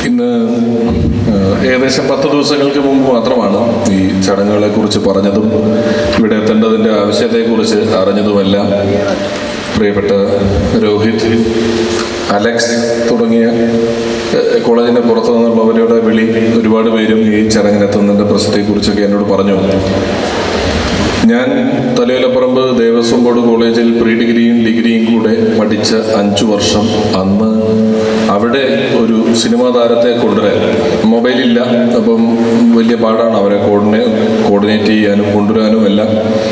ഇന്ന് ഏഹ്, ഏകദേശം പത്ത് ദിവസങ്ങൾക്ക് മുമ്പ് മാത്രമാണ് ഈ ചടങ്ങുകളെ കുറിച്ച് പറഞ്ഞതും ഇവിടെ എത്തേണ്ടതിൻ്റെ ആവശ്യത്തെക്കുറിച്ച് അറിഞ്ഞതുമെല്ലാം പ്രിയപ്പെട്ട രോഹിത് അലക്സ് തുടങ്ങിയ ഏഹ്, കോളേജിന്റെ പുറത്തു നിന്നുള്ളവരുടെ വിളി ഒരുപാട് പേരും ഈ ചടങ്ങിനെത്തുന്നതിൻ്റെ പ്രശ്നത്തെക്കുറിച്ചൊക്കെ എന്നോട് പറഞ്ഞു ഞാൻ തലയോലപ്പറമ്പ് ദേവസ്വം ബോർഡ് കോളേജിൽ പ്രീ ഡിഗ്രിയും ഡിഗ്രിയും കൂടെ പഠിച്ച അഞ്ചു വർഷം അന്ന് അവിടെ ഒരു സിനിമാ താരത്തെ കൊണ്ടുവരാൻ മൊബൈലില്ല അപ്പം വലിയ പാടാണ് അവരെ കോർഡിനേ കോർഡിനേറ്റ് ചെയ്യാനും കൊണ്ടുവരാനും എല്ലാം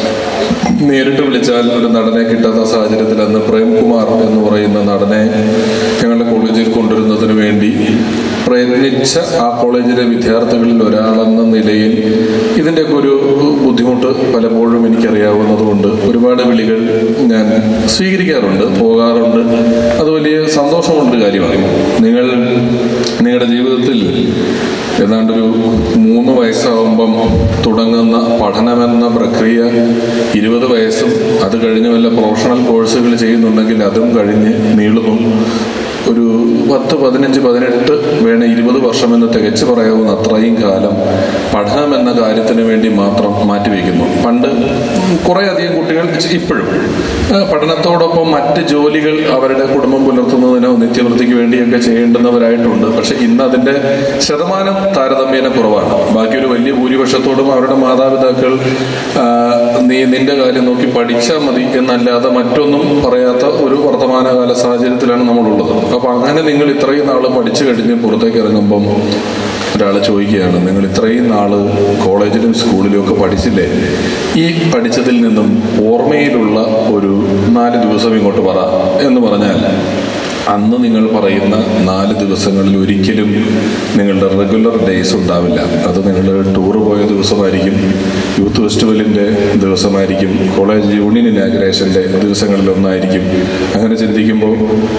നേരിട്ട് വിളിച്ചാൽ ഒരു നടനെ കിട്ടാത്ത സാഹചര്യത്തിൽ അന്ന് പ്രേംകുമാർ എന്ന് പറയുന്ന നടനെ ഞങ്ങളുടെ കോളേജിൽ കൊണ്ടുവരുന്നതിന് വേണ്ടി പ്രയത്നിച്ച ആ കോളേജിലെ വിദ്യാർത്ഥികളിൽ ഒരാളെന്ന നിലയിൽ ഇതിൻ്റെയൊക്കെ ഒരു ബുദ്ധിമുട്ട് പലപ്പോഴും എനിക്കറിയാവുന്നതുകൊണ്ട് ഒരുപാട് വിളികൾ ഞാൻ സ്വീകരിക്കാറുണ്ട് പോകാറുണ്ട് അത് വലിയ സന്തോഷമുള്ളൊരു കാര്യമാണ് നിങ്ങൾ നിങ്ങളുടെ ജീവിതത്തിൽ ഏതാണ്ടൊരു മൂന്ന് വയസ്സാവുമ്പം തുടങ്ങുന്ന പഠനമെന്ന പ്രക്രിയ ഇരുപത് വയസ്സും അത് കഴിഞ്ഞ് വല്ല പ്രൊഫഷണൽ കോഴ്സുകൾ ചെയ്യുന്നുണ്ടെങ്കിൽ അതും കഴിഞ്ഞ് നീളുന്നു ഒരു പത്ത് പതിനഞ്ച് പതിനെട്ട് വേണ ഇരുപത് വർഷമെന്ന് തികച്ചു പറയാവുന്ന അത്രയും കാലം പഠനം എന്ന കാര്യത്തിന് വേണ്ടി മാത്രം മാറ്റിവെക്കുന്നു പണ്ട് കുറേ അധികം കുട്ടികൾ ഇപ്പോഴും ആ, പഠനത്തോടൊപ്പം മറ്റ് ജോലികൾ അവരുടെ കുടുംബം പുലർത്തുന്നതിനോ നിത്യവൃത്തിക്ക് വേണ്ടിയൊക്കെ ചെയ്യേണ്ടുന്നവരായിട്ടുണ്ട് പക്ഷെ ഇന്ന് അതിൻ്റെ ശതമാനം താരതമ്യേന കുറവാണ് ബാക്കി ഒരു വലിയ ഭൂരിപക്ഷത്തോടും അവരുടെ മാതാപിതാക്കൾ ആ, നീ നിന്റെ കാര്യം നോക്കി പഠിച്ചാൽ മതി എന്നല്ലാതെ മറ്റൊന്നും പറയാത്ത ഒരു വർത്തമാനകാല സാഹചര്യത്തിലാണ് നമ്മളുള്ളത് അപ്പൊ അങ്ങനെ നിങ്ങൾ ഇത്രയും നാള് പഠിച്ചു കഴിഞ്ഞ് പുറത്തേക്ക് ഇറങ്ങുമ്പം ഒരാൾ ചോദിക്കുകയാണ് നിങ്ങൾ ഇത്രയും നാള് കോളേജിലും സ്കൂളിലും ഒക്കെ പഠിച്ചില്ലേ ഈ പഠിച്ചതിൽ നിന്നും ഓർമ്മയിലുള്ള ഒരു നാല് ദിവസം ഇങ്ങോട്ട് പറ എന്ന് പറഞ്ഞാൽ അന്ന് നിങ്ങൾ പറയുന്ന നാല് ദിവസങ്ങളിൽ ഒരിക്കലും നിങ്ങളുടെ റെഗുലർ ഡേയ്സ് ഉണ്ടാവില്ല അത് നിങ്ങൾ ടൂർ പോയ ദിവസമായിരിക്കും യൂത്ത് ഫെസ്റ്റിവലിൻ്റെ ദിവസമായിരിക്കും കോളേജ് യൂണിയൻ ഇനാഗ്രേഷൻ്റെ ദിവസങ്ങളിലൊന്നായിരിക്കും അങ്ങനെ ചിന്തിക്കുമ്പോൾ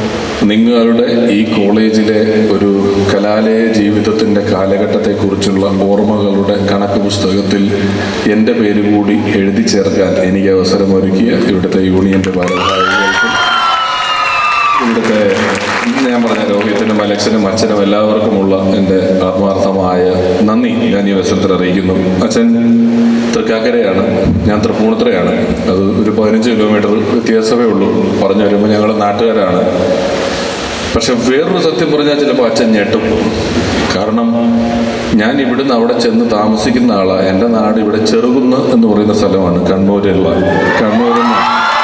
നിങ്ങളുടെ ഈ കോളേജിലെ ഒരു കലാലയ ജീവിതത്തിൻ്റെ കാലഘട്ടത്തെക്കുറിച്ചുള്ള ഓർമ്മകളുടെ കണക്ക് പുസ്തകത്തിൽ എൻ്റെ പേര് കൂടി എഴുതി ചേർക്കാൻ എനിക്ക് അവസരമൊരുക്കിയ ഇവിടുത്തെ യൂണിയൻ്റെ ഭാരവാഹികൾക്കും ഇവിടുത്തെ ഞാൻ പറഞ്ഞ രോഹിത്തിനും അലക്ഷനും അച്ഛനും എല്ലാവർക്കുമുള്ള എൻ്റെ ആത്മാർത്ഥമായ നന്ദി ഞാൻ ഈ അവസരത്തിൽ അറിയിക്കുന്നു അച്ഛൻ തൃക്കാക്കരയാണ് ഞാൻ തൃപ്പൂണിത്തുറയാണ് അത് ഒരു പതിനഞ്ച് കിലോമീറ്റർ വ്യത്യാസമേ ഉള്ളൂ പറഞ്ഞു വരുമ്പോൾ ഞങ്ങൾ നാട്ടുകാരാണ് പക്ഷെ വേറൊരു സത്യം പറഞ്ഞാൽ ചിലപ്പോൾ അച്ഛൻ ഞെട്ടും കാരണം ഞാൻ ഇവിടുന്ന് അവിടെ ചെന്ന് താമസിക്കുന്ന ആളാണ് എൻ്റെ നാട് ഇവിടെ ചെറുകുന്ന് എന്ന് പറയുന്ന സ്ഥലമാണ് കണ്ണൂരുള്ള കണ്ണൂരിൽ നിന്ന്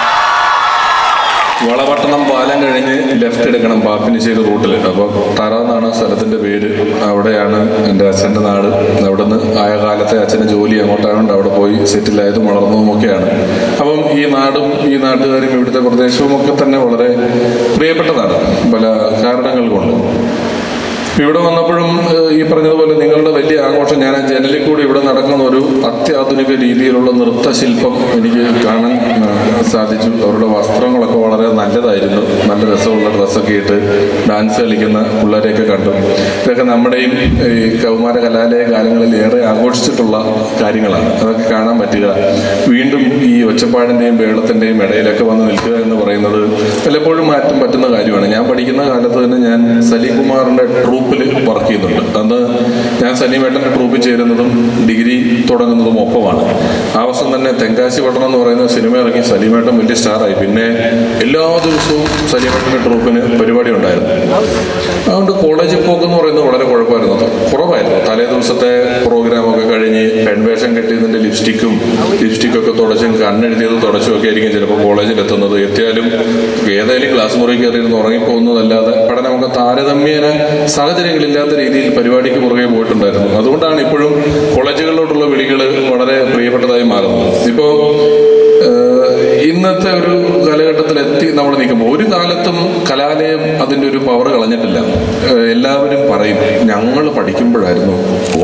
വളപട്ടണം പാലം കഴിഞ്ഞ് ലെഫ്റ്റ് എടുക്കണം പാപ്പിനിശ്ശേരി റൂട്ടിൽ അപ്പോൾ തറ എന്നാണ് ആ സ്ഥലത്തിന്റെ പേര് അവിടെയാണ് എൻ്റെ അച്ഛൻ്റെ നാട് അവിടെ നിന്ന് ആയ കാലത്തെ അച്ഛൻ്റെ ജോലി അങ്ങോട്ടായതുകൊണ്ട് അവിടെ പോയി സെറ്റിലായതും വളർന്നതും ഒക്കെയാണ് അപ്പം ഈ നാടും ഈ നാട്ടുകാരും ഇവിടുത്തെ പ്രദേശവും ഒക്കെ തന്നെ വളരെ പ്രിയപ്പെട്ടതാണ് പല കാരണങ്ങൾ കൊണ്ട് ഇവിടെ വന്നപ്പോഴും ഏഹ്, ഈ പറഞ്ഞതുപോലെ നിങ്ങളുടെ വലിയ ആഘോഷം ഞാൻ ആ ജനലിൽ കൂടി ഇവിടെ നടക്കുന്ന ഒരു അത്യാധുനിക രീതിയിലുള്ള നൃത്തശില്പം എനിക്ക് കാണാൻ ഏഹ്, സാധിച്ചു അവരുടെ വസ്ത്രങ്ങളൊക്കെ വളരെ നല്ലതായിരുന്നു നല്ല രസമുള്ള ഡ്രസ്സൊക്കെ ഇട്ട് ഡാൻസ് കളിക്കുന്ന പിള്ളേരെയൊക്കെ കണ്ടു ഇതൊക്കെ നമ്മുടെയും ഈ കൗമാര കലാലയ കാലങ്ങളിൽ ഏറെ ആഘോഷിച്ചിട്ടുള്ള കാര്യങ്ങളാണ് അതൊക്കെ കാണാൻ പറ്റുക വീണ്ടും ഈ ഒച്ചപ്പാടിൻ്റെയും ബേളത്തിൻ്റെയും ഇടയിലൊക്കെ വന്ന് നിൽക്കുക എന്ന് പറയുന്നത് പലപ്പോഴും മാറ്റം പറ്റുന്ന കാര്യമാണ് ഞാൻ പഠിക്കുന്ന കാലത്ത് തന്നെ ഞാൻ സലീം കുമാറിന്റെ ട്രൂപ്പിൽ വർക്ക് ചെയ്യുന്നുണ്ട് അന്ന് ഞാൻ സലീമേട്ടന്റെ ട്രൂപ്പിൽ ചേരുന്നതും ഡിഗ്രി തുടങ്ങുന്നതും ഒപ്പമാണ് ആ വർഷം തന്നെ തെങ്കാശി പട്ടണം എന്ന് പറയുന്ന സിനിമ ഇറങ്ങി സലീമേട്ടൻ വലിയ സ്റ്റാറായി പിന്നെ എല്ലാ ദിവസവും സലീമേട്ടന്റെ ട്രൂപ്പിന് പരിപാടി ഉണ്ടായിരുന്നു അതുകൊണ്ട് കോളേജിൽ പോക്കെന്ന് പറയുന്നത് വളരെ കുഴപ്പമായിരുന്നു അത് കുറവായിരുന്നു തലേ ദിവസത്തെ പ്രോഗ്രാമൊക്കെ കഴിഞ്ഞ് പെൺവേഷം കെട്ടിയതിന്റെ ലിപ്സ്റ്റിക്കും ലിപ്സ്റ്റിക്കൊക്കെ തുടച്ചും കണ്ണെഴുതിയത് തുടച്ചും ഒക്കെ ആയിരിക്കും ചിലപ്പോൾ കോളേജിൽ എത്തുന്നത് എത്തിയാലും ഏതായാലും ക്ലാസ് മുറി കയറിയിരുന്ന് ഉറങ്ങിപ്പോകുന്നതല്ലാതെ പഠനമൊക്കെ താരതമ്യേന സാഹചര്യങ്ങളില്ലാത്ത രീതിയിൽ പരിപാടിക്ക് പുറകെ പോയിട്ടുണ്ടായിരുന്നു അതുകൊണ്ടാണ് ഇപ്പോഴും കോളേജുകളിലോട്ടുള്ള വിളികൾ വളരെ പ്രിയപ്പെട്ടതായി മാറുന്നത് ഇപ്പോൾ ഇന്നത്തെ ഒരു കാലഘട്ടത്തിൽ എത്തി നമ്മൾ നിൽക്കുമ്പോൾ ഒരു കാലത്തും കലാലയം അതിൻ്റെ ഒരു പവർ കളഞ്ഞിട്ടില്ല ഏഹ് എല്ലാവരും പറയും ഞങ്ങൾ പഠിക്കുമ്പോഴായിരുന്നു കോളേജ്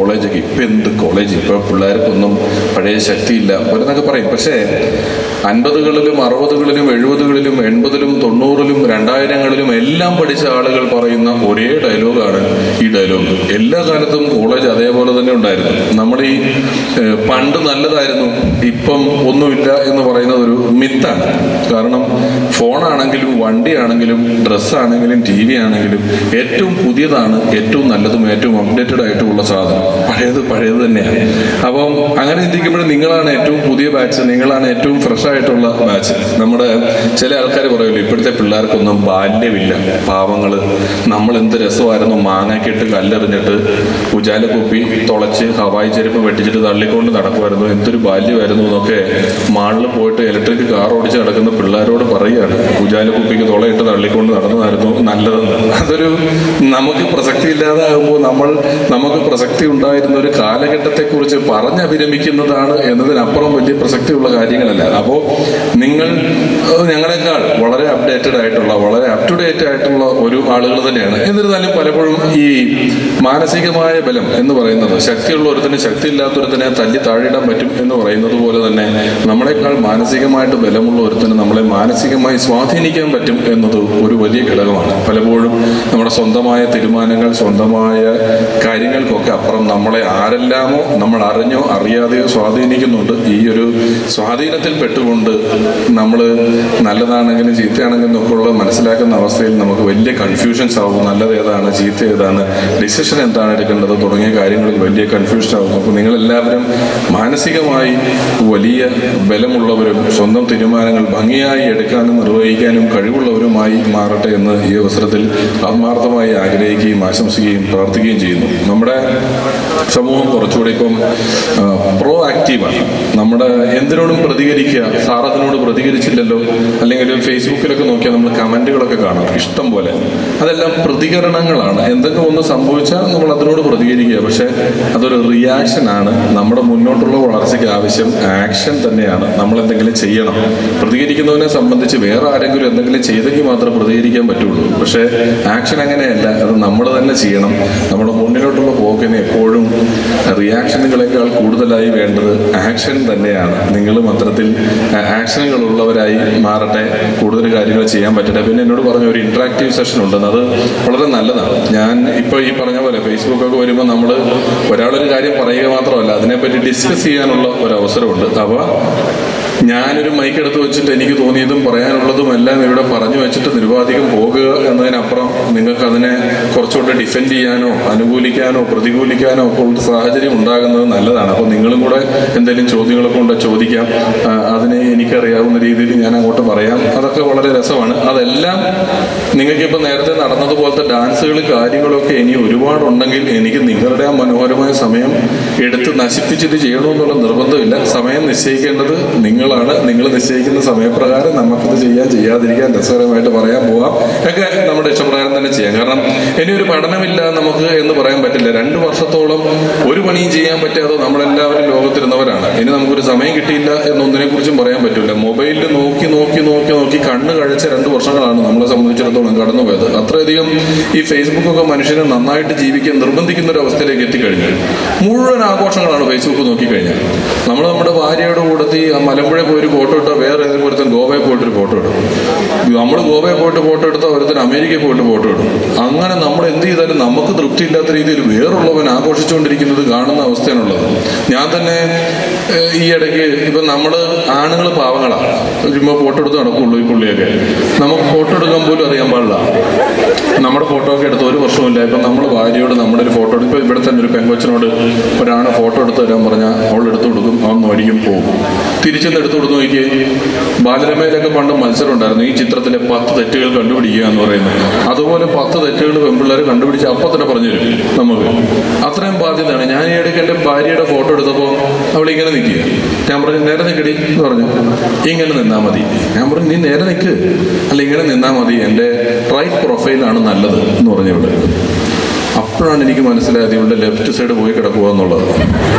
കോളേജൊക്കെ ഇപ്പം എന്ത് കോളേജ് ഇപ്പോൾ പിള്ളേർക്കൊന്നും പഴയ ശക്തിയില്ല എന്നൊക്കെ പറയും പക്ഷേ അൻപതുകളിലും അറുപതുകളിലും എഴുപതുകളിലും എൺപതിലും തൊണ്ണൂറിലും രണ്ടായിരങ്ങളിലും എല്ലാം പഠിച്ച ആളുകൾ പറയുന്ന ഒരേ ഡയലോഗാണ് ഈ ഡയലോഗ് എല്ലാ കാലത്തും കോളേജ് അതേപോലെ തന്നെ ഉണ്ടായിരുന്നു നമ്മൾ ഈ ഏഹ്, പണ്ട് നല്ലതായിരുന്നു ഇപ്പം ഒന്നുമില്ല എന്ന് പറയുന്നത് ഒരു മിത്താണ് കാരണം ഫോണാണെങ്കിലും വണ്ടിയാണെങ്കിലും ഡ്രസ്സാണെങ്കിലും ടി വി ആണെങ്കിലും ഏറ്റവും പുതിയതാണ് ഏറ്റവും നല്ലതും ഏറ്റവും അപ്ഡേറ്റഡ് ആയിട്ടുള്ള സാധനം പഴയത് പഴയത് തന്നെയാണ് അപ്പം അങ്ങനെ ചിന്തിക്കുമ്പോൾ നിങ്ങളാണ് ഏറ്റവും പുതിയ ബാച്ച് നിങ്ങളാണ് ഏറ്റവും ഫ്രഷ് ആയിട്ടുള്ള ബാച്ച് നമ്മുടെ ചില ആൾക്കാർ പറയുമല്ലോ ഇപ്പോഴത്തെ പിള്ളേർക്കൊന്നും ബാല്യമില്ല പാവങ്ങൾ നമ്മൾ എന്ത് രസമായിരുന്നു മാങ്ങാക്കിട്ട് കല്ലെറിഞ്ഞിട്ട് ഉജാല കുപ്പി തുളച്ച് ഹവായി ചെരുപ്പ് വെട്ടിച്ചിട്ട് തള്ളിക്കൊണ്ട് നടക്കുമായിരുന്നു എന്തൊരു ബാല്യമായിരുന്നു എന്നൊക്കെ മാളിൽ പോയിട്ട് ഇലക്ട്രിക് കാർ ഓടിച്ച് നടക്കുന്ന പിള്ളേരോട് പറയുകയാണ് ഉജാല കുപ്പിക്ക് തുളയിട്ട് തള്ളിക്കൊണ്ട് നടന്നതായിരുന്നു നല്ലതെന്ന് അതൊരു നമുക്ക് പ്രസക്തി ഇല്ലാതാകുമ്പോൾ നമ്മൾ നമുക്ക് പ്രസക്തി ഉണ്ടായിരുന്ന ഒരു കാലഘട്ടത്തെക്കുറിച്ച് പറഞ്ഞഭിരമിക്കുന്നതാണ് എന്നതിനപ്പുറം വലിയ പ്രസക്തിയുള്ള കാര്യങ്ങളല്ല അപ്പോൾ നിങ്ങൾ ഏഹ്, ഞങ്ങളെക്കാൾ വളരെ അപ്ഡേറ്റഡ് ആയിട്ടുള്ള വളരെ അപ് ടു ഡേറ്റ് ആയിട്ടുള്ള ഒരു ആളുകൾ തന്നെയാണ് എന്നിരുന്നാലും പലപ്പോഴും ഈ മാനസികമായ ബലം എന്ന് പറയുന്നത് ശക്തിയുള്ള ഒരുത്തിന് ശക്തി ഇല്ലാത്തൊരുത്തിനെ തല്ലി താഴെയിടാൻ പറ്റും എന്ന് പറയുന്നത് പോലെ തന്നെ നമ്മളെക്കാൾ മാനസികമായിട്ട് ബലമുള്ള ഒരുത്തിന് നമ്മളെ മാനസികമായി സ്വാധീനിക്കാൻ പറ്റും എന്നത് ഒരു വലിയ ഘടകമാണ് പലപ്പോഴും നമ്മുടെ സ്വന്തമായ തീരുമാനങ്ങൾ സ്വന്തമായ കാര്യങ്ങൾക്കൊക്കെ അപ്പുറം നമ്മളെ ആരെല്ലാമോ നമ്മൾ അറിഞ്ഞോ അറിയാതെയോ സ്വാധീനിക്കുന്നുണ്ട് ഈ ഒരു സ്വാധീനത്തിൽ പെട്ടുകൊണ്ട് നമ്മൾ നല്ലതാണെങ്കിലും ചീത്തയാണെങ്കിലും ഒക്കെ ഉള്ള മനസ്സിലാക്കുന്ന അവസ്ഥയിൽ നമുക്ക് വലിയ കൺഫ്യൂഷൻസ് ആവും നല്ലത് ഏതാണ് ചീത്ത ഏതാണ് ഡിസിഷൻ എന്താണ് എടുക്കേണ്ടത് തുടങ്ങിയ കാര്യങ്ങളിൽ വലിയ കൺഫ്യൂഷൻ ആവും അപ്പോൾ നിങ്ങളെല്ലാവരും മാനസികമായി വലിയ ബലമുള്ളവരും സ്വന്തം തീരുമാനങ്ങൾ ഭംഗിയായി എടുക്കാനും നിർവഹിക്കാനും കഴിവുള്ളവരുമായി മാറട്ടെ എന്ന് ഈ അവസരത്തിൽ ആത്മാർത്ഥമായി ആഗ്രഹിക്കുകയും ആശംസിക്കുകയും പ്രാർത്ഥിക്കുകയും ചെയ്യുന്നു നമ്മുടെ സമൂഹം കുറച്ചുകൂടി ഇപ്പം പ്രോ ആക്റ്റീവാണ് നമ്മുടെ എന്തിനോടും പ്രതികരിക്കുക സാർ അതിനോട് പ്രതികരിച്ചില്ലല്ലോ അല്ലെങ്കിൽ ഫേസ്ബുക്കിലൊക്കെ നോക്കിയാൽ നമ്മൾ കമന്റുകളൊക്കെ കാണാം ഇഷ്ടം പോലെ അതെല്ലാം പ്രതികരണങ്ങളാണ് എന്തെങ്കിലും ഒന്ന് സംഭവിച്ചാൽ നമ്മൾ അതിനോട് പ്രതികരിക്കുക പക്ഷെ അതൊരു റിയാക്ഷൻ ആണ് നമ്മുടെ മുന്നോട്ടുള്ള വളർച്ചയ്ക്ക് ആവശ്യം ആക്ഷൻ തന്നെയാണ് നമ്മൾ എന്തെങ്കിലും ചെയ്യണം പ്രതികരിക്കുന്നവനെ സംബന്ധിച്ച് വേറെ ആരെങ്കിലും എന്തെങ്കിലും ചെയ്തെങ്കിൽ മാത്രമേ പ്രതികരിക്കാൻ പറ്റുള്ളൂ പക്ഷേ ആക്ഷൻ അങ്ങനെയല്ല അത് നമ്മൾ തന്നെ ചെയ്യണം നമ്മുടെ മുന്നിലോട്ടുള്ള പോക്കിന് എപ്പോഴും റിയാക്ഷനുകളെക്കാൾ കൂടുതലായി വേണ്ടത് ആക്ഷൻ തന്നെയാണ് നിങ്ങളും അത്തരത്തിൽ ആക്ഷനുകൾ ഉള്ളവരായി മാറട്ടെ കൂടുതൽ കാര്യങ്ങൾ ചെയ്യാൻ പറ്റട്ടെ പിന്നെ എന്നോട് പറഞ്ഞ ഒരു ഇന്ററാക്റ്റീവ് സെഷൻ ഉണ്ടെന്ന് അത് വളരെ നല്ലതാണ് ഞാൻ ഇപ്പോൾ ഈ പറഞ്ഞ പോലെ ഫേസ്ബുക്കൊക്കെ വരുമ്പോൾ നമ്മൾ ഒരാളൊരു കാര്യം പറയുക മാത്രമല്ല അതിനെപ്പറ്റി ഡിസ്കസ് ചെയ്യാനുള്ള ഒരു അവസരമുണ്ട് അപ്പോൾ ഞാനൊരു മൈക്ക് എടുത്ത് വെച്ചിട്ട് എനിക്ക് തോന്നിയതും പറയാനുള്ളതും എല്ലാം ഇവിടെ പറഞ്ഞു വെച്ചിട്ട് നിരുപാധികം പോകുക എന്നതിനപ്പുറം നിങ്ങൾക്ക് അതിനെ കുറച്ചുകൂടെ ഡിഫെൻഡ് ചെയ്യാനോ അനുകൂലിക്കാനോ പ്രതികൂലിക്കാനോ ഒക്കെ ഉള്ള സാഹചര്യം ഉണ്ടാകുന്നത് നല്ലതാണ് അപ്പോൾ നിങ്ങളും കൂടെ എന്തെങ്കിലും ചോദ്യങ്ങളൊക്കെ ഉണ്ട് ചോദിക്കാം ആ, അതിനെ എനിക്കറിയാവുന്ന രീതിയിൽ ഞാൻ അങ്ങോട്ട് പറയാം അതൊക്കെ വളരെ രസമാണ് അതെല്ലാം നിങ്ങൾക്കിപ്പോൾ നേരത്തെ നടന്നതുപോലത്തെ ഡാൻസുകൾ കാര്യങ്ങളൊക്കെ ഇനി ഒരുപാടുണ്ടെങ്കിൽ എനിക്ക് നിങ്ങളുടെ ആ മനോഹരമായ സമയം എടുത്ത് നശിപ്പിച്ചിട്ട് ചെയ്യണമെന്നുള്ള നിർബന്ധമില്ല സമയം നിശ്ചയിക്കേണ്ടത് നിങ്ങളാണ് നിങ്ങൾ നിശ്ചയിക്കുന്ന സമയപ്രകാരം നമുക്കിത് ചെയ്യാൻ ചെയ്യാതിരിക്കാൻ രസകരമായിട്ട് പറയാൻ പോവാം ഒക്കെ നമ്മുടെ ഇഷ്ടപ്രകാരം തന്നെ ചെയ്യാം കാരണം ഇനി ഒരു പഠനമില്ല നമുക്ക് എന്ന് പറയാൻ പറ്റില്ല രണ്ട് വർഷത്തോളം ഒരു പണിയും ചെയ്യാൻ പറ്റാതെ നമ്മളെല്ലാവരും ലോകത്തിരുന്നവരാണ് ഇനി നമുക്കൊരു സമയം കിട്ടിയില്ല എന്നൊന്നിനെ കുറിച്ചും പറയാൻ പറ്റില്ല മൊബൈലിൽ നോക്കി നോക്കി നോക്കി നോക്കി കണ്ണ് കഴിച്ച രണ്ട് വർഷങ്ങളാണ് നമ്മളെ സംബന്ധിച്ചിടത്തോളം കടന്നുപോയത് അത്രയധികം ഈ ഫേസ്ബുക്കൊക്കെ മനുഷ്യനെ നന്നായിട്ട് ജീവിക്കാൻ നിർബന്ധിക്കുന്ന ഒരു അവസ്ഥയിലേക്ക് എത്തിക്കഴിഞ്ഞു മുഴുവൻ ആഘോഷങ്ങളാണ് ഫേസ്ബുക്ക് നോക്കിക്കഴിഞ്ഞാൽ നമ്മൾ നമ്മുടെ ഭാര്യയുടെ കൂടത്തി ആ മലമ്പുഴ പോയി ഒരു ഫോട്ടോ ഇട്ടാൽ വേറെ ഏതെങ്കിലും ഒരുത്തൻ ഗോവയിൽ പോയിട്ടൊരു ഫോട്ടോ ഇടും നമ്മൾ ഗോവയിൽ പോയിട്ട് ഫോട്ടോ എടുത്താൽ ഒരുത്തൻ അമേരിക്കയിൽ പോയിട്ട് ഫോട്ടോ ഇടും അങ്ങനെ നമ്മൾ എന്ത് ചെയ്താലും നമുക്ക് തൃപ്തിയില്ലാത്ത രീതിയിൽ വേറുള്ളവൻ ആഘോഷിച്ചുകൊണ്ടിരിക്കുന്നത് കാണുന്ന അവസ്ഥയാണുള്ളത് ഞാൻ തന്നെ ഏഹ്, ഈ ഇടയ്ക്ക് ഇപ്പം നമ്മൾ ആണുങ്ങൾ പാവങ്ങളാണ് ചുമ്മാ ഫോട്ടോ എടുത്ത് നടക്കുള്ളൂ ഈ പുള്ളിയൊക്കെ നമുക്ക് ഫോട്ടോ എടുക്കാൻ പോലും അറിയാൻ പാടില്ല നമ്മുടെ ഫോട്ടോ ഒക്കെ എടുത്ത് ഒരു വർഷമില്ല ഇപ്പം നമ്മൾ ഭാര്യയോട് നമ്മുടെ ഒരു ഫോട്ടോ ഇപ്പം ഇവിടെ തന്നെ ഒരു പെങ്കൊച്ചിനോട് ഒരാണ് ഫോട്ടോ എടുത്ത് തരാൻ പറഞ്ഞാൽ അവൾ എടുത്തു കൊടുക്കും അവൻ മേടിക്കും പോകും തിരിച്ചെന്ന് എടുത്തു കൊടുത്ത് നോക്കി ബാലരമയിലൊക്കെ പണ്ട് മത്സരം ഉണ്ടായിരുന്നു ഈ ചിത്രത്തിലെ പത്ത് തെറ്റുകൾ കണ്ടുപിടിക്കുക എന്ന് പറയുന്നത് അതുപോലെ പത്ത് തെറ്റുകൾ പെൺപിള്ളേർ കണ്ടുപിടിച്ച് അപ്പം തന്നെ പറഞ്ഞു തരും നമുക്ക് അത്രയും ബാധ്യതയാണ് ഞാൻ ഈ ഇടയ്ക്ക് എൻ്റെ ഭാര്യയുടെ ഫോട്ടോ എടുത്തപ്പോൾ അവൾ ഇങ്ങനെ നിൽക്കുക ഞാൻ പറഞ്ഞു നേരെ നിൽക്കടി എന്ന് പറഞ്ഞു ഇങ്ങനെ നിന്നാൽ മതി ഞാൻ പറഞ്ഞു നീ നേരെ നിൽക്ക് അല്ല ഇങ്ങനെ നിന്നാൽ മതി എൻ്റെ റൈറ്റ് പ്രൊഫൈലാണ് നല്ലത് എന്ന് പറഞ്ഞു ഇവിടെ അപ്പോഴാണ് എനിക്ക് മനസ്സിലായത് ഇവളുടെ ലെഫ്റ്റ് സൈഡ് പോയി കിടക്കുക എന്നുള്ളത്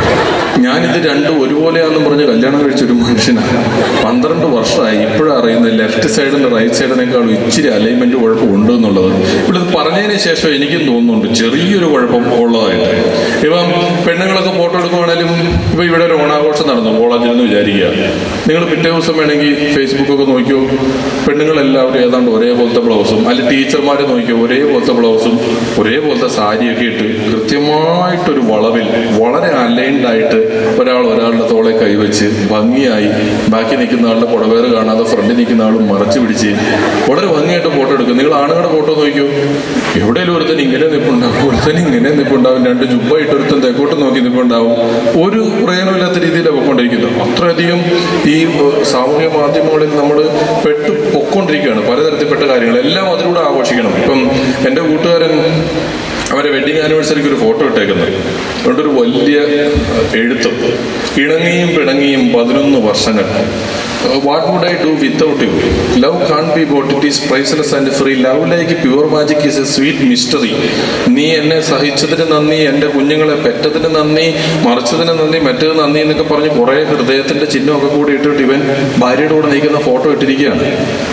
ഞാനിത് രണ്ടും ഒരുപോലെയാണെന്ന് പറഞ്ഞ് കല്യാണം കഴിച്ച ഒരു മനുഷ്യനാണ് പന്ത്രണ്ട് വർഷമായി ഇപ്പോഴും അറിയുന്നത് ലെഫ്റ്റ് സൈഡിന് റൈറ്റ് സൈഡിനേക്കാളും ഇച്ചിരി അലൈൻമെന്റ് കുഴപ്പം ഉണ്ട് എന്നുള്ളത് ഇവിടെ ഇത് പറഞ്ഞതിന് ശേഷം എനിക്കും തോന്നുന്നുണ്ട് ചെറിയൊരു കുഴപ്പം ഉള്ളതായിട്ട് ഇപ്പം പെണ്ണുങ്ങളൊക്കെ ഫോട്ടോ എടുക്കുവാണേലും ഇപ്പൊ ഇവിടെ ഒരു ഓണാഘോഷം നടന്നു കോളേജിൽ നിന്ന് വിചാരിക്കുക നിങ്ങൾ പിറ്റേ ദിവസം വേണമെങ്കിൽ ഫേസ്ബുക്കൊക്കെ നോക്കിയോ പെണ്ണുങ്ങളെല്ലാവരും ഏതാണ്ട് ഒരേപോലത്തെ ബ്ലൗസും അല്ലെങ്കിൽ ടീച്ചർമാർ നോക്കിയോ ഒരേപോലത്തെ ബ്ലൗസും ഒരേപോലത്തെ സാരിയൊക്കെ ഇട്ട് കൃത്യമായിട്ടൊരു വളവിൽ വളരെ അലൈൻഡ് ആയിട്ട് ഒരാൾ ഒരാളുടെ തോളെ കൈവച്ച് ഭംഗിയായി ബാക്കി നിൽക്കുന്ന ആളുടെ പുടവേറ് കാണാതെ ഫ്രണ്ടിൽ നിൽക്കുന്ന ആളും മറച്ചു പിടിച്ച് വളരെ ഭംഗിയായിട്ട് ഫോട്ടോ എടുക്കും നിങ്ങൾ ആണുങ്ങളുടെ ഫോട്ടോ നോക്കിയോ എവിടെയെങ്കിലും ഒരുത്തൻ ഇങ്ങനെ നിൽപ്പുണ്ടാവും ഒരുത്തൻ ഇങ്ങനെ നിൽപ്പുണ്ടാവും രണ്ട് ജുബ്ബായിട്ട് ഒരുത്തൻ തെക്കോട്ട് നോക്കി നിൽപ്പുണ്ടാവും ഒരു പ്രയോജനമില്ലാത്ത രീതിയിലാണ് പൊയ്ക്കൊണ്ടിരിക്കുന്നത് അത്രയധികം ഈ ഏഹ്, സാമൂഹ്യ മാധ്യമങ്ങളിൽ നമ്മൾ പെട്ട് പൊക്കൊണ്ടിരിക്കുകയാണ് പലതരത്തിൽപ്പെട്ട കാര്യങ്ങൾ എല്ലാം അതിലൂടെ ആഘോഷിക്കണം ഇപ്പം എൻ്റെ കൂട്ടുകാരൻ അവരെ വെഡിങ് ആനിവേഴ്സറിക്ക് ഒരു ഫോട്ടോ ഇട്ടേക്കുന്നത് അതുകൊണ്ട് ഒരു വലിയ എഴുത്തും ഇണങ്ങിയും പിണങ്ങിയും പതിനൊന്ന് വർഷങ്ങൾ what would I do without you love can't be bought it is priceless and free love like pure magic is a sweet mystery നീ എന്നെ സഹിച്ചതിന് നന്ദി എൻ്റെ കുഞ്ഞുങ്ങളെ പെറ്റതിന് നന്ദി മറിച്ചതിന് നന്ദി മറ്റത് നന്ദി എന്നൊക്കെ പറഞ്ഞ് കുറേ ഹൃദയത്തിൻ്റെ ചിഹ്നമൊക്കെ കൂടി ഇട്ടിട്ട് ഇവൻ ഭാര്യയുടെ കൂടെ നിൽക്കുന്ന ഫോട്ടോ ഇട്ടിരിക്കുകയാണ്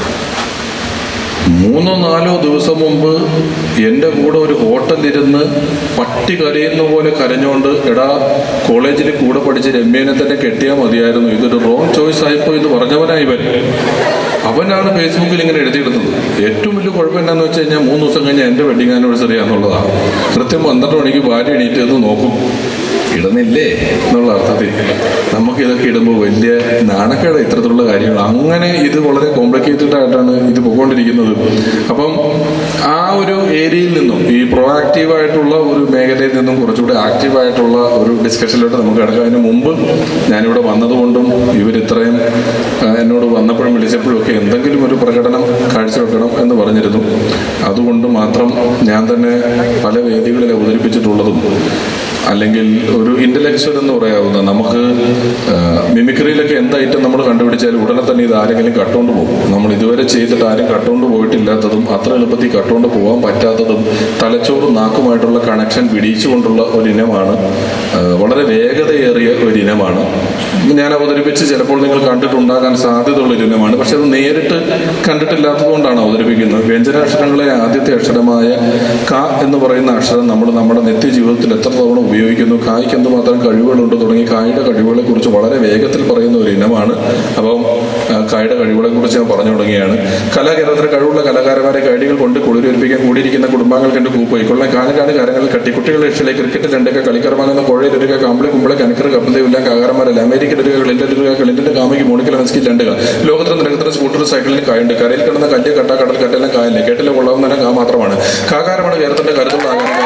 മൂന്നോ നാലോ ദിവസം മുമ്പ് എൻ്റെ കൂടെ ഒരു ഹോട്ടലിരുന്ന് പട്ടി കരയുന്ന പോലെ കരഞ്ഞുകൊണ്ട് എടാ കോളേജിൽ കൂടെ പഠിച്ച് രമ്യനെ തന്നെ കെട്ടിയാൽ മതിയായിരുന്നു ഇതൊരു റോങ് ചോയ്സ് ആയിപ്പോ എന്ന് പറഞ്ഞവനാ ഇവൻ അവനാണ് ഫേസ്ബുക്കിൽ ഇങ്ങനെ എഴുതിയിടുന്നത് ഏറ്റവും വലിയ കുഴപ്പം എന്താണെന്ന് വെച്ച് കഴിഞ്ഞാൽ മൂന്ന് ദിവസം കഴിഞ്ഞാൽ എൻ്റെ വെഡിങ് ആനിവേഴ്സറി ആണെന്നുള്ളതാണ് കൃത്യം പന്ത്രണ്ട് മണിക്ക് ഭാര്യ എണീറ്റ് എന്ന് നോക്കും ഇടുന്നില്ലേ എന്നുള്ള അർത്ഥത്തിൽ നമുക്ക് ഇതൊക്കെ ഇടുമ്പോൾ വലിയ നാണക്കേട് ഇത്തരത്തിലുള്ള കാര്യങ്ങൾ അങ്ങനെ ഇത് വളരെ കോംപ്ലിക്കേറ്റഡ് ആയിട്ടാണ് ഇത് പോയിക്കൊണ്ടിരിക്കുന്നത് അപ്പം ആ ഒരു ഏരിയയിൽ നിന്നും ഈ പ്രൊആക്റ്റീവ് ആയിട്ടുള്ള ഒരു മേഖലയിൽ നിന്നും കുറച്ചുകൂടി ആക്റ്റീവ് ആയിട്ടുള്ള ഒരു ഡിസ്കഷനിലോട്ട് നമുക്ക് കിടക്കാം അതിന് മുമ്പ് ഞാനിവിടെ വന്നതുകൊണ്ടും ഇവർ ഇത്രയും ആ, എന്നോട് വന്നപ്പോഴും വിളിച്ചപ്പോഴും ഒക്കെ എന്തെങ്കിലും ഒരു പ്രകടനം കാഴ്ചവെക്കണം എന്ന് പറഞ്ഞിരുന്നു അതുകൊണ്ട് മാത്രം ഞാൻ തന്നെ പല വേദികളിൽ അവതരിപ്പിച്ചിട്ടുള്ളതും അല്ലെങ്കിൽ ഒരു ഇന്റലക്ച്വൽ എന്ന് പറയാവുന്ന നമുക്ക് ആ, മിമിക്രിയിലൊക്കെ എന്ത് ഐറ്റം നമ്മൾ കണ്ടുപിടിച്ചാലും ഉടനെ തന്നെ ഇത് ആരെങ്കിലും കട്ടുകൊണ്ട് പോകും നമ്മൾ ഇതുവരെ ചെയ്തിട്ട് ആരും കട്ടുകൊണ്ട് പോയിട്ടില്ലാത്തതും അത്ര എളുപ്പത്തിൽ കട്ടുകൊണ്ട് പോകാൻ പറ്റാത്തതും തലച്ചോറും നാക്കുമായിട്ടുള്ള കണക്ഷൻ പിടിച്ചുകൊണ്ടുള്ള ഒരു ഇനമാണ് ആ, വളരെ വേഗതയേറിയ ഒരു ഇനമാണ് ഞാൻ അവതരിപ്പിച്ച് ചിലപ്പോൾ നിങ്ങൾ കണ്ടിട്ടുണ്ടാകാൻ സാധ്യതയുള്ള ഒരു ഇനമാണ് പക്ഷെ അത് നേരിട്ട് കണ്ടിട്ടില്ലാത്തതുകൊണ്ടാണ് അവതരിപ്പിക്കുന്നത് വ്യഞ്ജനാക്ഷരങ്ങളെ ആദ്യത്തെ അക്ഷരമായ ക എന്ന് പറയുന്ന അക്ഷരം നമ്മൾ നമ്മുടെ നിത്യജീവിതത്തിൽ എത്ര തവണ ഉപയോഗിക്കുന്നു കായ്ക്ക് എന്തുമാത്രം കഴിവുകളുണ്ട് തുടങ്ങി കായുടെ കഴിവുകളെ കുറിച്ച് വളരെ വേഗത്തിൽ പറയുന്ന ഒരു ഇനമാണ് അപ്പം ആ, കായുടെ കഴിവുകളെ കുറിച്ച് ഞാൻ പറഞ്ഞു തുടങ്ങിയാണ് കലാകേരളത്തിലെ കഴിവുള്ള കലാകാരന്മാരെ കൈഡികൾ കൊണ്ട് കുളിരൊരുപ്പിക്കാൻ കൂടിയിരിക്കുന്ന കുടുംബാംഗങ്ങൾ കണ്ട് കൂപ്പോയി കൊള്ളാൻ കാലകാല കാര്യങ്ങളിൽ കട്ടി കുട്ടികളെ ഇഷ്ടലെ ക്രിക്കറ്റ് രണ്ടൊക്കെ കളിക്കറമാകുന്ന പുഴയിലൊരുക കമ്പിളി കുമ്പിളെ കനക്കർ കപ്പന്തയില്ല കാകാരന്മാരല്ല അമേരിക്കൻ ഒരു ക്ലിന്റൻ ഒരു ക്ലിന്റന്റെ കാമയ്ക്ക് മോണിക്കൽ ഹൻസ്കി രണ്ടുക ലോകത്തിലെ നിരന്തര സ്കൂട്ടർ സൈക്കിളിൽ കായുണ്ട് കരയിൽ കിടന്ന കല്ല് കട്ട കടൽ കട്ടെല്ലാം കായല്ലേ കേട്ടില്ല കൊള്ളാവുന്ന കാ മാത്രമാണ് കാകാരമാണ് കേരളത്തിന്റെ കരുത്തുള്ള ആകാരം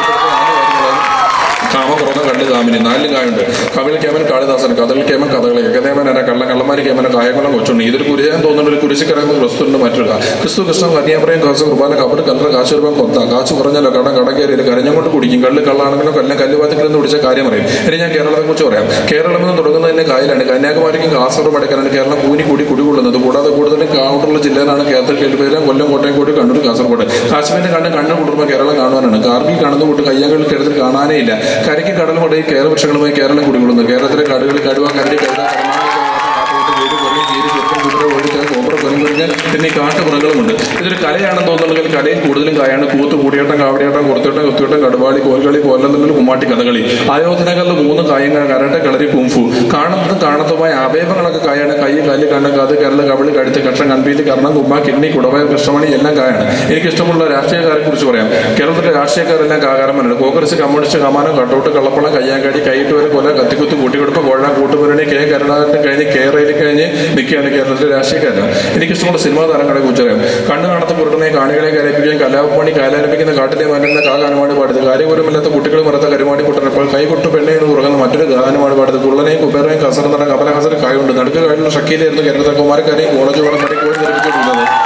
കാമ പുറന്ന കള്ളി കാമിനി നാലിലും കായുണ്ട് കവിൽ കേമൻ കാളിദാസൻ കഥകൾ കേമൻ കഥകളെ കഥേമൻ അര കള്ള കള്ളമാരി കേമന കായകുളം കൊച്ചുണ്ട് ഇതൊരു കുരിശാൻ തോന്നുന്ന ഒരു കുരിശിക്കറങ്ങുന്ന ക്രിസ്തുവിന്റെ മറ്റൊരു കാ- ക്രിസ്തു കൃഷ്ണൻ കന്യാപ്രയം കാശ് കുർബാന കബറ് കല്ലറ കാശ് രൂപം കൊത്ത കാശ് കുറഞ്ഞല്ലോ കട കടക്കേറിയില്ല കരഞ്ഞം കൊണ്ട് കുടിക്കും കള്ള് കള്ളാണെങ്കിലും കല്ലും കല്ലുപാത്തിക്കിരുന്ന് കുടിച്ച കാര്യം പറയും ഇനി ഞാൻ കേരളത്തെ കുറിച്ച് പറയാം കേരളം എന്ന് തുടങ്ങുന്നതിന്റെ കായലാണ് കന്യാകുമാരിക്കും കാസർഗോഡ് വടക്കാനാണ് കേരളം കൂനി കൂടി കുടികൊള്ളുന്നത് കൂടാതെ കൂടുതലും കാവുണ്ടുള്ള ജില്ലയിലാണ് കേരളത്തിൽ കേൾപ്പേരം കൊല്ലം കോട്ടയം കോടി കണ്ണൂർ കാസർഗോഡ് കാശ്മീരിന്റെ കണ്ണ് കണ്ണ് കുടുംബം കേരളം കാണുവാനാണ് കാർഗിൽ കാണുന്ന കൂട്ട് കയ്യാങ്കളിൽ കേരളത്തിൽ കാണാനേ ഇല്ല കരയ്ക്ക് കടലും കൊണ്ടേ കേരള വൃക്ഷങ്ങളുമായി കേരളം കുടികൊള്ളുന്നു കേരളത്തിലെ കാടുകൾ കടുവ കരടി കഴുത പിന്നെ ഈ കാട്ടുപുറങ്ങളുമുണ്ട് ഇതൊരു കലയാണെന്ന് തോന്നുന്നുണ്ടെങ്കിൽ കലയിൽ കൂടുതലും കായാണ് കൂത്ത് കൂടിയാട്ടം കാവടിയാട്ടം കുർത്തിയോട്ടം കുത്തിയോട്ടം കടുവാളി കോൽകളി കോലന്തല്ലൽ കുമ്മാട്ടി കഥകളി ആയോധനകളിൽ മൂന്ന് കായങ്ങൾ കരട്ടെ കളരി കുംഫു കാണുന്നതും കാണത്തുമായ അവയവങ്ങളൊക്കെ കായാണ് കൈ കാല് കണ്ണ് കാത് കരള് കവിള് കഴുത്ത് കഷ്ടം കൺപീലി കർണം കുമ്മ കിഡ്നി കുടവയ കൃഷ്ണമണി എല്ലാം കായാണ് എനിക്ക് ഇഷ്ടമുള്ള രാഷ്ട്രീയക്കാരെ കുറിച്ച് പറയാം കേരളത്തിലെ രാഷ്ട്രീയക്കാരെല്ലാം കാകാരന്മാരുണ്ട് കോൺഗ്രസ് കമ്മ്യൂണിസ്റ്റ് കമാനം കട്ടൗട്ട് കള്ളപ്പണം കയ്യാങ്കാടി കൈയിട്ട് വരെ കൊല കത്തിക്കുത്ത് കൂട്ടിക്കൊടുപ്പ് കോഴ കൂട്ടുമുരണി കെ കരുണാകരൻ കഴിഞ്ഞ് കേരളയിൽ കഴിഞ്ഞ് നിൽക്കുകയാണ് കേരളത്തിലെ രാഷ്ട്രീയക്കാരൻ എനിക്കിഷ്ടമുള്ള സിനിമാ താരങ്ങളെ കുറിച്ച് അറിയാം കണ്ണു കാണാത്ത കുരുടനെ കാണികളെ കരയിപ്പിക്കുകയും കലാപണി കാലാരംഭിക്കുന്ന കാട്ടിലെ മാറ്റുന്ന കാ ഗാനമാണ് പാടുന്നത് കാര്യപൂരമില്ലാത്ത കുട്ടികൾ മറത്ത കരുമാടി കുട്ടനപ്പോൾ കൈകൊട്ടു പെണ്ണെ എന്ന് തുറങ്ങുന്ന മറ്റൊരു ഗാനമാണ് പാടുന്നത് കുള്ളനെയും കുബേറയും കസറന്നട കമലഹാസൻ കായുണ്ട് നടുക്ക് കായുള്ള ഷക്കീലായിരുന്നു കേരളത്തിലെ കുമാരക്കാരെയും കോളേജ് വളർന്നടി കോഴി നിർമ്മിച്ചിട്ടുള്ളത്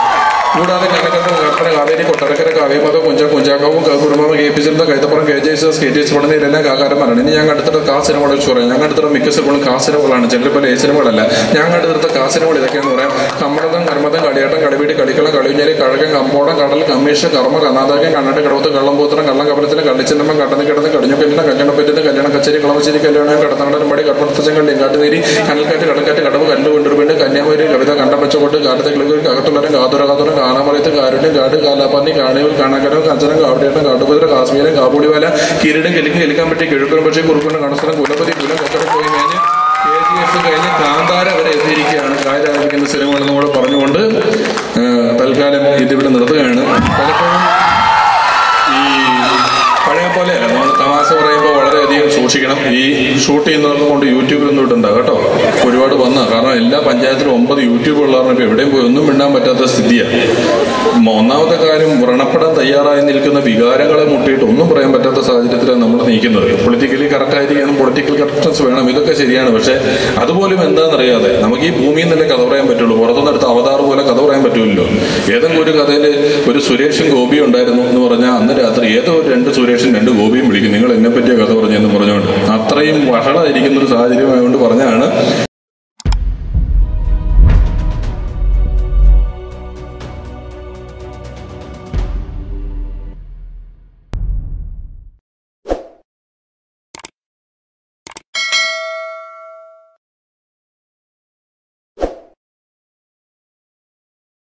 കൂടാതെ കനകത്തം കർപ്പന കാവേരി കൊട്ടരക്കര കാവ്യമത കുഞ്ച കുഞ്ചാക്കാവും കുടുംബം കെ പി സിന്റെ കൈതപ്പുറം K J S K J S പടനയിലെല്ലാം കാകാരന്മാരാണ് ഇനി ഞാൻ കണ്ടെടുത്ത കാ സിനിമകളെ കുറിച്ച് പറയാം ഞാൻ കണ്ടെടുത്ത മിക്ക സിനിമകളും കാ സിനിമകളാണ് ചെല്ലിപ്പല ഏ സിനിമകളല്ല ഞാൻ കണ്ടെടുത്ത കാ സിനിമകൾ ഇതൊക്കെയാണെന്ന് പറയാം കമ്മടം കർമ്മതം കളിയാട്ടം കളിവീട് കളിക്കളം കളിഞ്ഞാലി കഴകം കമ്പോടം കടൽ കമ്മീഷൻ കർമ്മ കർണാടകം കണ്ണാട്ട് കിടവത്ത് കള്ളംപൂത്രം കള്ളം കപലത്തിന് കള്ളിച്ചിന്നമ്മ കടന്ന് കിടന്ന് കടിഞ്ഞുകല്ലിന് കല്യാണം പറ്റുന്ന കല്യാണം കച്ചേരി കളമശ്ശേരി കല്യാണം കടത്തനാടൻ പടി കടപ്പുറത്തച്ചൻ കള്ളി കാട്ടുനേരി കനൽക്കാറ്റ് കടക്കാറ്റ് കടവ് കല്ല് കൊണ്ടുവരുന്നുണ്ട് കന്യാകുമാരി കവിത കണ്ടപ്പച്ചക്കോട്ട് കാലത്തെ കിളികൾ അകത്തുള്ളവരും കാതുര കാതുരം കാണാമറയത്ത് കാരുണ്യം കാട് കാലാപ്പന്നി കാണികൾ കാണാക്കരം കഞ്ചനം കാവടിയേട്ടൻ കാട്ടുകുതിര കാശ്മീരം കാപ്പൂടിവാല കിരീടം കെലിക്കും കെലിക്കാൻ പറ്റി കിഴക്കുരം പക്ഷേ കുറുക്കുണ്ട് കണസ്ഥലം കുലപതി കുലം കൊക്കടം പോയി മേഞ്ഞ് കെ ജി എഫ് കഴിഞ്ഞ് കാന്താര വരെ എത്തിയിരിക്കുകയാണ് കായലായിരിക്കുന്ന സിനിമകളെന്ന് കൂടെ പറഞ്ഞുകൊണ്ട് ആ, തൽക്കാലം ഇതിവിടെ നിർത്തുകയാണ് പലപ്പോഴും ഈ പഴയ പോലെയല്ല നമ്മൾ തമാശ പറയുമ്പോൾ വളരെയധികം സൂക്ഷിക്കണം ഈ ഷൂട്ട് ചെയ്യുന്നവർക്ക് കൊണ്ട് യൂട്യൂബിലൊന്നും ഇട്ടുണ്ടാവും കേട്ടോ ഒരുപാട് വന്ന കാരണം എല്ലാ പഞ്ചായത്തിലും ഒമ്പത് യൂട്യൂബ് ഉള്ളവരുടെ ഇപ്പോൾ എവിടെയും പോയി ഒന്നും മിണ്ടാൻ പറ്റാത്ത സ്ഥിതിയാണ് ഒന്നാമത്തെ കാര്യം വ്രണപ്പെടാൻ തയ്യാറായി നിൽക്കുന്ന വികാരങ്ങളെ മുട്ടിയിട്ട് ഒന്നും പറയാൻ പറ്റാത്ത സാഹചര്യത്തിലാണ് നമ്മൾ നീക്കുന്നത് പൊളിറ്റിക്കലി കറക്റ്റ് ആയിരിക്കണം പൊളിറ്റിക്കൽ കറക്റ്റ്നസ് വേണം ഇതൊക്കെ ശരിയാണ് പക്ഷേ അതുപോലും എന്താണെന്നറിയാതെ നമുക്ക് ഈ ഭൂമിയിൽ നിന്നല്ലേ കഥ പറയാൻ പറ്റുള്ളൂ പുറത്തുനിന്ന് എടുത്ത അവതാർ പോലെ കഥ പറയാൻ പറ്റുമല്ലോ ഏതെങ്കിലും ഒരു കഥയിൽ ഒരു സുരേഷും ഗോപിയും ഉണ്ടായിരുന്നു എന്ന് പറഞ്ഞാൽ അന്ന് രാത്രി ഏതോ ഒരു രണ്ട് സുരേഷും രണ്ട് ഗോപിയും വിളിക്കും നിങ്ങൾ എന്നെ പറ്റിയ കഥ പറഞ്ഞെന്ന് പറഞ്ഞുകൊണ്ട് അത്രയും വഷളായിരിക്കുന്ന ഒരു സാഹചര്യമായതുകൊണ്ട് പറഞ്ഞാണ്